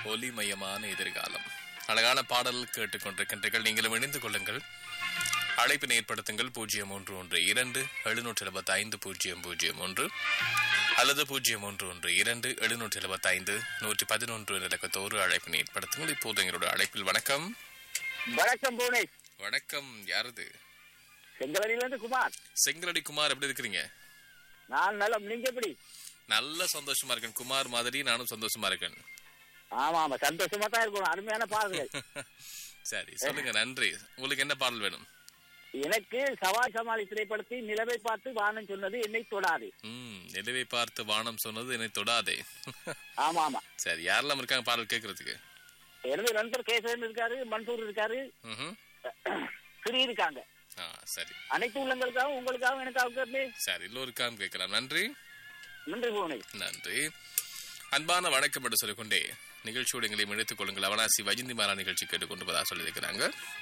ஒலிமயமான எதிர்காலம் அழகான பாடல் கேட்டுக்கொண்டிருக்கின்றீர்கள் நீங்களும் இணைந்து கொள்ளுங்கள் அழைப்பினை ஏற்படுத்துங்கள் பூஜ்ஜியம் ஒன்று ஒன்று இரண்டு எழுநூற்றி எழுபத்தி ஐந்து பூஜ்ஜியம் பூஜ்ஜியம் ஒன்று அல்லது பூஜ்ஜியம் ஒன்று ஒன்று இரண்டு எழுநூற்றி எழுபத்தி ஐந்து நூற்றி பதினொன்று இலக்கத்தோடு அழைப்பினை ஏற்படுத்துங்கள் இப்போது எங்களோட அழைப்பில் வணக்கம் வணக்கம் புவனேஷ் வணக்கம் யாரது செங்கலடியிலிருந்து குமார் செங்கலடி குமார் எப்படி இருக்கிறீங்க நான் நலம் நீங்க எப்படி நல்ல சந்தோஷமா இருக்கேன் குமார் மாதிரி நானும் சந்தோஷமா இருக்கேன் ஆமா ஆமா சந்தோஷமா தான் இருக்கணும் அருமையான பாடல்கள் சரி சொல்லுங்க நன்றி உங்களுக்கு என்ன பாடல் வேணும் எனக்கு சவால் சமாளி திரைப்படத்தை நிலவை பார்த்து வானம் சொன்னது என்னை தொடாது ம் நிலவை பார்த்து வானம் சொன்னது என்னை தொடாதே ஆமா ஆமா சரி யாரெல்லாம் இருக்காங்க பாடல் கேட்கறதுக்கு எனது நண்பர் கேசவன் இருக்காரு மன்சூர் இருக்காரு ம்ஹும். ஸ்ரீ இருக்காங்க ஆ சரி அனைத்து உள்ளங்களுக்காகவும் உங்களுக்காகவும் எனக்காக சரி எல்லோருக்காம் கேட்கலாம் நன்றி நன்றி புவனேஷ் நன்றி அன்பான வணக்கம் என்று சொல்லிக்கொண்டே நிகழ்ச்சியோடு எங்களை இணைத்துக் கொள்ளுங்கள் அவனாசி வஜந்தி மாலா நிகழ்ச்சி கேட்டுக்கொண்டு சொல்லியிருக்கிறாங்க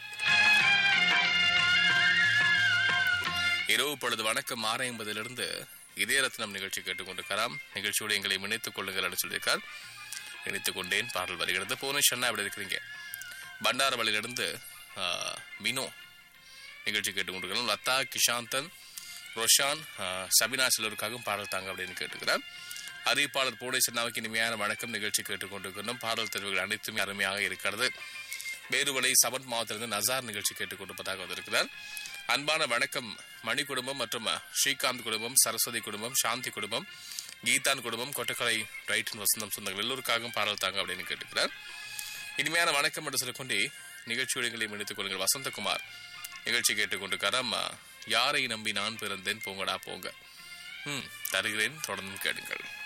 இரவு பொழுது வணக்கம் ஆறு ஐம்பதிலிருந்து இதய ரத்னம் நிகழ்ச்சி கேட்டுக்கொண்டிருக்கலாம் நிகழ்ச்சியோடு எங்களை இணைத்துக் கொள்ளுங்கள் என்று சொல்லியிருக்கார் இணைத்துக் கொண்டேன் பாடல் வருகிறது புவனேஷ் அண்ணா எப்படி இருக்கிறீங்க பண்டாரவளியிலிருந்து ஆ, மினோ நிகழ்ச்சி கேட்டுக்கொண்டிருக்கிறோம் லதா கிஷாந்தன் ரோஷான் ஆ, சபினா சிலருக்காகவும் பாடல் தாங்க அப்படின்னு கேட்டுக்கிறார் அறிவிப்பாளர் பூடை சின்னாவுக்கு இனிமையான வணக்கம் நிகழ்ச்சி கேட்டுக்கொண்டிருக்கிறோம் பாடல் தெரிவுகள் அனைத்துமே அருமையாக இருக்கிறது வேறுவலை சவன் மாவட்டத்திலிருந்து நசார் நிகழ்ச்சி கேட்டுக்கொண்டிருப்பதாக வந்திருக்கிறார் அன்பான வணக்கம் மணி குடும்பம் மற்றும் ஸ்ரீகாந்த் குடும்பம் சரஸ்வதி குடும்பம் சாந்தி குடும்பம் கீதான் குடும்பம் கொட்டக்கலை ரைட்டின் வசந்தம் சொந்தங்கள் எல்லோருக்காகவும் பாடல் தாங்க அப்படின்னு கேட்டுக்கிறார் இனிமையான வணக்கம் என்று சொல்லிக்கொண்டே நிகழ்ச்சியோடு எங்களை இணைத்துக் கொள்ளுங்கள் வசந்தகுமார் நிகழ்ச்சி கேட்டுக்கொண்டிருக்கார் அம்மா யாரை நம்பி நான் பிறந்தேன் போங்கடா போங்க ம் தருகிறேன் தொடர்ந்து கேளுங்கள்